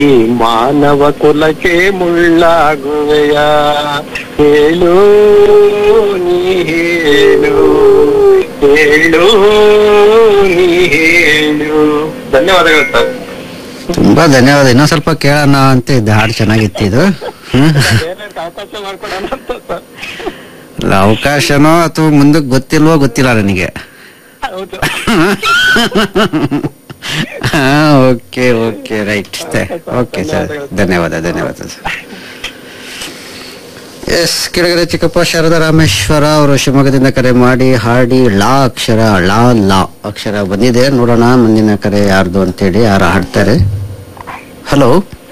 ಈ ಮಾನವ ಕುಲಕ್ಕೆ ಮುಳ್ಳಾಗುವೆಯ ಹೇಳು ನೀ ಹೇಳು ಹೇಳು ನೀ ಹೇಳು ಧನ್ಯವಾದಗಳು ಸರ್ ತುಂಬಾ ಧನ್ಯವಾದ ಇನ್ನೊಂದ್ ಸ್ವಲ್ಪ ಕೇಳೋಣ ಅಂತ ಇದ್ದೆ ಹಾಡು ಚೆನ್ನಾಗಿತ್ತು ಇದು ಹ್ಮ್. ಬೇರೆ ಅವಕಾಶ ಮಾಡ್ಕೊಡೋಣ ಅಂತ ಸರ್ ಅಲ್ಲ, ಅವಕಾಶನೋ ಅಥವಾ ಮುಂದಕ್ಕೆ ಗೊತ್ತಿಲ್ವೋ ಗೊತ್ತಿಲ್ಲ ನನಗೆ ಹೌದು okay okay right okay sir ಧನ್ಯವಾದ ಧನ್ಯವಾದ ಸರ್ ಎಸ್ ಕೆಳಗಡೆ ಚಿಕ್ಕಪ್ಪ ಶಾರದಾ ರಾಮೇಶ್ವರ ಅವರು ಶಿವಮೊಗ್ಗದಿಂದ ಕರೆ ಮಾಡಿ ಹಾಡಿ ಲಾ ಅಕ್ಷರ ಲಾ ಲಾ ಅಕ್ಷರ ಬಂದಿದೆ ನೋಡೋಣ ಮುಂದಿನ ಕರೆ ಯಾರ್ದು ಅಂತೇಳಿ ಯಾರು ಹಾಡ್ತಾರೆ ಹಲೋ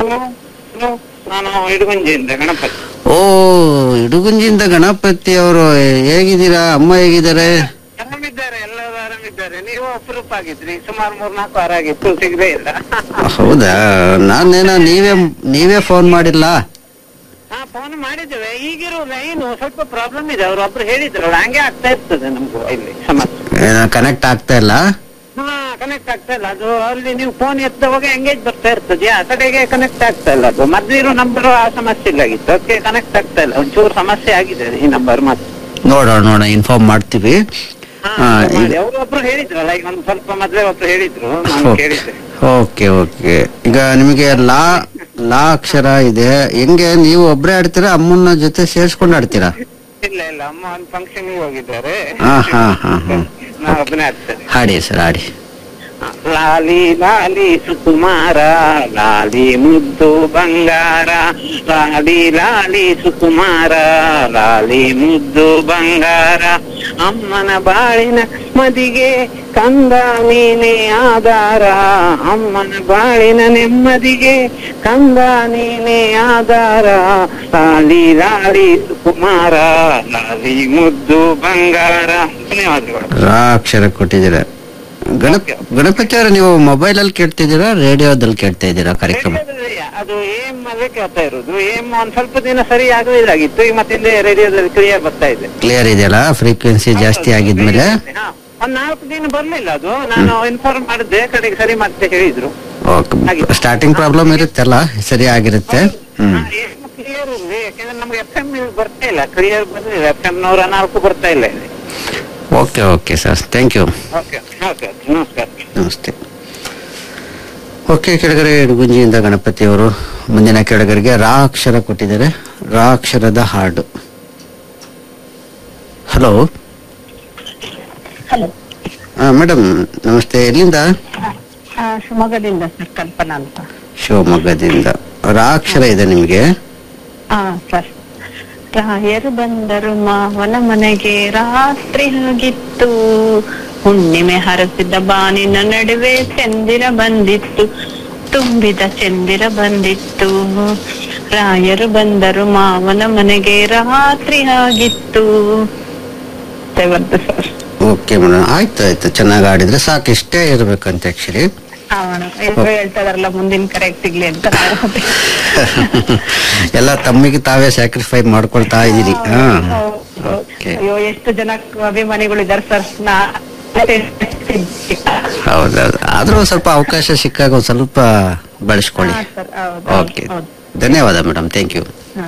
ನಾನು ಇಡುಗುಂಜಿಯಿಂದ ಗಣಪತಿ ಓ ಇಡುಗುಂಜಿಯಿಂದ ಗಣಪತಿ ಅವರು ಹೇಗಿದ್ದೀರಾ ಅಮ್ಮ ಹೇಗಿದ್ದಾರೆ ಆರಾಮಿದ್ದಾರೆ ಎಲ್ಲರೂ ಆರಾಮಿದ್ದಾರೆ ನೀವು ಅಪರೂಪ ಆಗಿದ್ರಿ ಸುಮಾರು ಮೂರ್ ನಾಲ್ಕು ವಾರ ಆಗಿತ್ತು ಸಿಗದೇ ಇಲ್ಲ ಹೌದಾ ನಾನೇನೋ ನೀವೇ ನೀವೇ ಫೋನ್ ಮಾಡಿಲ್ಲ ಹಾ ಫೋನ್ ಮಾಡಿದ್ದೇವೆ ಈಗಿರೋ ಲೈನ್ ಸ್ವಲ್ಪ ಪ್ರಾಬ್ಲಮ್ ಇದೆ ಅವ್ರು ಒಬ್ರು ಹೇಳಿದ್ರಲ್ಲ ಹಂಗೆ ಆಗ್ತಾ ಇರ್ತದೆ ನಮ್ಗೂ ಇಲ್ಲಿ ಸಮಸ್ಯೆ ಕನೆಕ್ಟ್ ಆಗ್ತಾ ಇಲ್ಲ ಹಾ ಕನೆಕ್ಟ್ ಆಗ್ತಾ ಇಲ್ಲ ಅದು ಅಲ್ಲಿ ನೀವು ಫೋನ್ ಎತ್ತವಾಗ ಎಂಗೇಜ್ ಬರ್ತಾ ಇರ್ತದೆ ಆ ಕಡೆಗೆ ಕನೆಕ್ಟ್ ಆಗ್ತಾ ಇಲ್ಲ ಅದು ಮೊದ್ಲಿರೋ ನಂಬರ್ ಆ ಸಮಸ್ಯೆ ಇಲ್ಲಾಗಿತ್ತು ಅದಕ್ಕೆ ಕನೆಕ್ಟ್ ಆಗ್ತಾ ಇಲ್ಲ ಒಂಚೂರು ಸಮಸ್ಯೆ ಆಗಿದೆ ಈ ನಂಬರ್ ಮತ್ತೆ ನೋಡೋಣ ನೋಡೋಣ ಇನ್ಫಾರ್ಮ್ ಮಾಡ್ತೀವಿ ಹಾ, ಹಾ, ಮಾಡಿ. ಈಗ- ಅವ್ರು ಒಬ್ರು ಹೇಳಿದ್ರಲ್ಲ ಈಗ ಒಂದು ಸ್ವಲ್ಪ ಮೊದ್ಲೇ ಒಬ್ರು ಹೇಳಿದ್ರು ನಾನು ಕೇಳಿದ್ದೆ ಓಕೆ ಓಕೆ ಈಗ ನಿಮಗೆ ಲಾ ಲಾ ಅಕ್ಷರ ಇದೆ ಹೆಂಗೆ ನೀವು ಒಬ್ರೇ ಆಡ್ತೀರಾ ಅಮ್ಮನ ಜೊತೆ ಸೇರ್ಸ್ಕೊಂಡು ಆಡ್ತೀರಾ ಇಲ್ಲ ಇಲ್ಲ ಅಮ್ಮ ಒಂದು ಫಂಕ್ಷನ್ ಹೋಗಿದ್ದಾರೆ ಹಾ ಹಾ ಹಾ ಹಾ ನಾ ಒಬ್ಬನೇ ಆಗ್ತೇನೆ ಹಾಡಿ ಸರ್ ಹಾಡಿ ಲಾಲಿ ಲಾಲಿ ಸುಕುಮಾರ ಲಾಲಿ ಮುದ್ದು ಬಂಗಾರ ಲಾಲಿ ಲಾಲಿ ಸುಕುಮಾರ ಲಾಲಿ ಮುದ್ದು ಬಂಗಾರ ಅಮ್ಮನ ಬಾಳಿನ ಮದಿಗೆ ಕಂದ ನೀನೆ ಆಧಾರ ಅಮ್ಮನ ಬಾಳಿನ ನೆಮ್ಮದಿಗೆ ಕಂದ ನೀನೆ ಆಧಾರ ಲಾಲಿ ಲಾಲಿ ಸುಕುಮಾರ ಲಾಲಿ ಮುದ್ದು ಬಂಗಾರ ಧನ್ಯವಾದಗಳು ರಾ ಅಕ್ಷರ ಕೊಟ್ಟಿದ್ದೀರಾ ಗಣಪ ಗಣಪತಿ ಅವರೇ ನೀವು ಮೊಬೈಲ್ ಅಲ್ಲಿ ಕೇಳ್ತಿದ್ದೀರಾ ರೇಡಿಯೋದಲ್ಲಿ ಕೇಳ್ತಾ ಇದ್ದೀರಾ ಕಾರ್ಯಕ್ರಮ ರೇಡಿಯೋದಲ್ಲಿ ಅದು ಏಮ್ ಅಲ್ಲೇ ಕೇಳ್ತಾ ಇರೋದು ಏಮ್ ಒಂದ್ ಸ್ವಲ್ಪ ದಿನ ಸರಿ ಆಗಲಿಲ್ಲಾಗಿತ್ತು ಈಗ ಮತ್ತೆ ರೇಡಿಯೋದಲ್ಲಿ ಕ್ಲಿಯರ್ ಬರ್ತಾ ಇದೆ ಕ್ಲಿಯರ್ ಇದೆಯಲ್ಲ ಫ್ರೀಕ್ವೆನ್ಸಿ ಜಾಸ್ತಿ ಆಗಿದ್ಮೇಲೆ ಹಾ. ಒಂದ್ ನಾಲ್ಕು ದಿನ ಬರ್ಲಿಲ್ಲ ಅದು ನಾನು ಇನ್ಫಾರ್ಮ್ ಮಾಡಿದ್ದೆ ಕಡೆಗೆ ಸರಿ ಮತ್ತೆ ಹೇಳಿದ್ರು ಓಕೆ ಸ್ಟಾರ್ಟಿಂಗ್ ಪ್ರಾಬ್ಲಮ್ ಇರುತ್ತಲ್ಲ ಸರಿ ಆಗಿರುತ್ತೆ ಹ್ಮ್ ಕ್ಲಿಯರ್ ಇದೆ ಯಾಕಂದ್ರೆ ನಮ್ಗೆ ಎಫ್ ಎಂ ಬರ್ತಾ ಇಲ್ಲ ಕ್ಲಿಯರ್ ಬರ್ಲಿಲ್ಲ ಎಫ್ ಎಂ ನೂರ ನಾಲ್ಕು ಬರ್ತಾ ಇಲ್ಲ ಇಲ್ಲಿ okay okay sir thank you okay okay ನಮಸ್ಕಾರ ನಮಸ್ತೆ ಓಕೆ ಕೆಳಗರೆ ಗುಂಜಿಯಿಂದ ಗಣಪತಿ ಅವರು ಮುಂದಿನ ಕೆಳಗರಿಗೆ ರಾ ಅಕ್ಷರ ಕೊಟ್ಟಿದ್ದಾರೆ ರಾ ಅಕ್ಷರದ ಹಾಡು ಹಲೋ ಹಲೋ ಮೇಡಮ್ ನಮಸ್ತೆ ಎಲ್ಲಿಂದ ಶಿವಮೊಗ್ಗದಿಂದ ಸರ್ ಕಲ್ಪನಾ ಅಂತ ಶಿವಮೊಗ್ಗದಿಂದ ರಾ ಅಕ್ಷರ ಇದೆ ನಿಮಗೆ ಹಾ ಸರ್ ರಾಯರು ಬಂದರು ಮಾವನ ಮನೆಗೆ ರಾತ್ರಿ ಹೋಗಿತ್ತು ಹುಣ್ಣಿಮೆ ಹರಸಿದ ಬಾನಿನ ನಡುವೆ ಚಂದಿರ ಬಂದಿತ್ತು ತುಂಬಿದ ಚಂದಿರ ಬಂದಿತ್ತು ರಾಯರು ಬಂದರು ಮಾವನ ಮನೆಗೆ ರಾತ್ರಿ ಆಗಿತ್ತು ಬಂತು ಸರ್ ಓಕೆ ಮೇಡಮ್ ಆಯ್ತು ಆಯ್ತು ಚೆನ್ನಾಗಿ ಆಡಿದ್ರೆ ಸಾಕು ಇಷ್ಟೇ ಇರ್ಬೇಕಂತ ಆಕ್ಚುಲಿ ಹೇಳ್ತಾ ಇದಾರಲ್ಲ ಮುಂದಿನ ಕರೆಕ್ಟ್ ಸಿಗ್ಲಿ ಅಂತ ನಾವು ಎಲ್ಲ ತಮ್ಮಿಗೆ ತಾವೇ ಸ್ಯಾಕ್ರಿಫೈ ಮಾಡ್ಕೊಳ್ತಾ ಇದೀರಿ ಹಾ ಓಕೆ ಅಯ್ಯೋ ಎಷ್ಟು ಜನ ಅಭಿಮಾನಿಗಳು ಇದಾರೆ ಸರ್ ನಾ ಹೌದೌದು ಆದ್ರೂ ಒಂದ್ ಸ್ವಲ್ಪ ಅವಕಾಶ ಸಿಕ್ಕಾಗ ಒಂದ್ ಸ್ವಲ್ಪ ಬಳಸ್ಕೊಳ್ಳಿ ಹಾ, ಸರ್, ಹೌದು, ಓಕೆ ಹೌದು. ಧನ್ಯವಾದ ಮೇಡಮ್ ಥ್ಯಾಂಕ್ ಯು ಹಾ.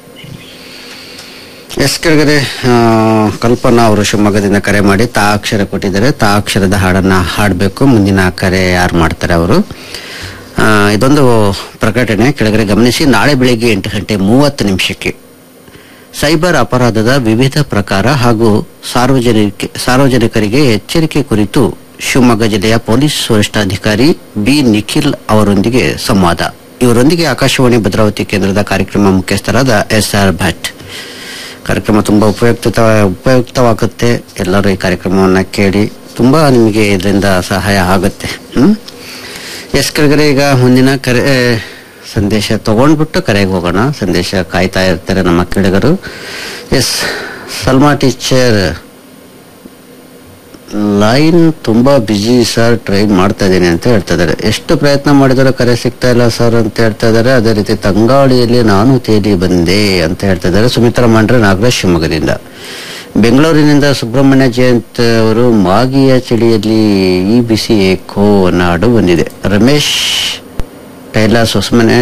ಎಸ್ ಕೆಳಗಡೆ ಆ, ಕಲ್ಪನಾ ಅವರು ಶಿವಮೊಗ್ಗದಿಂದ ಕರೆ ಮಾಡಿ ತಾ ಅಕ್ಷರ ಕೊಟ್ಟಿದ್ದಾರೆ ತಾ ಅಕ್ಷರದ ಹಾಡನ್ನ ಹಾಡಬೇಕು ಮುಂದಿನ ಕರೆ ಯಾರು ಮಾಡ್ತಾರೆ ಅವರು ಆ, ಇದೊಂದು ಪ್ರಕಟಣೆ ಕೆಳಗಡೆ ಗಮನಿಸಿ ನಾಳೆ ಬೆಳಿಗ್ಗೆ ಎಂಟು ಗಂಟೆ ಮೂವತ್ತು ನಿಮಿಷಕ್ಕೆ ಸೈಬರ್ ಅಪರಾಧದ ವಿವಿಧ ಪ್ರಕಾರ ಹಾಗೂ ಸಾರ್ವಜನಿಕ ಸಾರ್ವಜನಿಕರಿಗೆ ಎಚ್ಚರಿಕೆ ಕುರಿತು ಶಿವಮೊಗ್ಗ ಜಿಲ್ಲೆಯ ಪೊಲೀಸ್ ವರಿಷ್ಠಾಧಿಕಾರಿ ಬಿ ನಿಖಿಲ್ ಅವರೊಂದಿಗೆ ಸಂವಾದ ಇವರೊಂದಿಗೆ ಆಕಾಶವಾಣಿ ಭದ್ರಾವತಿ ಕೇಂದ್ರದ ಕಾರ್ಯಕ್ರಮ ಮುಖ್ಯಸ್ಥರಾದ ಎಸ್ ಆರ್ ಭಟ್ ಕಾರ್ಯಕ್ರಮ ತುಂಬಾ ಉಪಯುಕ್ತ ಉಪಯುಕ್ತವಾಗುತ್ತೆ ಎಲ್ಲರೂ ಈ ಕಾರ್ಯಕ್ರಮವನ್ನ ಕೇಳಿ ತುಂಬಾ ನಿಮಗೆ ಇದರಿಂದ ಸಹಾಯ ಆಗುತ್ತೆ ಹ್ಮ್ ಎಸ್ ಕೆಳಗಡೆ ಈಗ ಮುಂದಿನ ಕರೆ ಸಂದೇಶ ತಗೊಂಡ್ಬಿಟ್ಟು ಕರೆಗೆ ಹೋಗೋಣ ಸಂದೇಶ ಕಾಯ್ತಾ ಇರ್ತಾರೆ ನಮ್ಮ ಕೇಳಿಗರು ಎಸ್ ಸಲ್ಮಾ ಟೀಚರ್ ಲೈನ್ ತುಂಬಾ ಬಿಜಿ ಸರ್ ಟ್ರೈ ಮಾಡ್ತಾ ಇದ್ದೀನಿ ಅಂತ ಹೇಳ್ತಾ ಇದ್ದಾರೆ ಎಷ್ಟು ಪ್ರಯತ್ನ ಮಾಡಿದರೂ ಕರೆ ಸಿಗ್ತಾ ಇಲ್ಲ ಸರ್ ಅಂತ ಹೇಳ್ತಾ ಇದ್ದಾರೆ ಅದೇ ರೀತಿ ತಂಗಾಳಿಯಲ್ಲಿ ನಾನು ತೇಲಿ ಬಂದೆ ಅಂತ ಹೇಳ್ತಾ ಇದ್ದಾರೆ ಸುಮಿತ್ರಾ ಮಾಂಡ್ರೆ ನಾಗರಾಜ್ ಶಿವಮೊಗ್ಗದಿಂದ ಬೆಂಗಳೂರಿನಿಂದ ಸುಬ್ರಹ್ಮಣ್ಯ ಜಯಂತ್ ಅವರು ಮಾಗಿಯ ಚಳಿಯಲ್ಲಿ ಈ ಬಿಸಿ ಏಕೋ ಅನ್ನೋ ಹಾಡು ಬಂದಿದೆ ರಮೇಶ್ ಟೈಲರ್ಸ್ ಹೊಸಮನೆ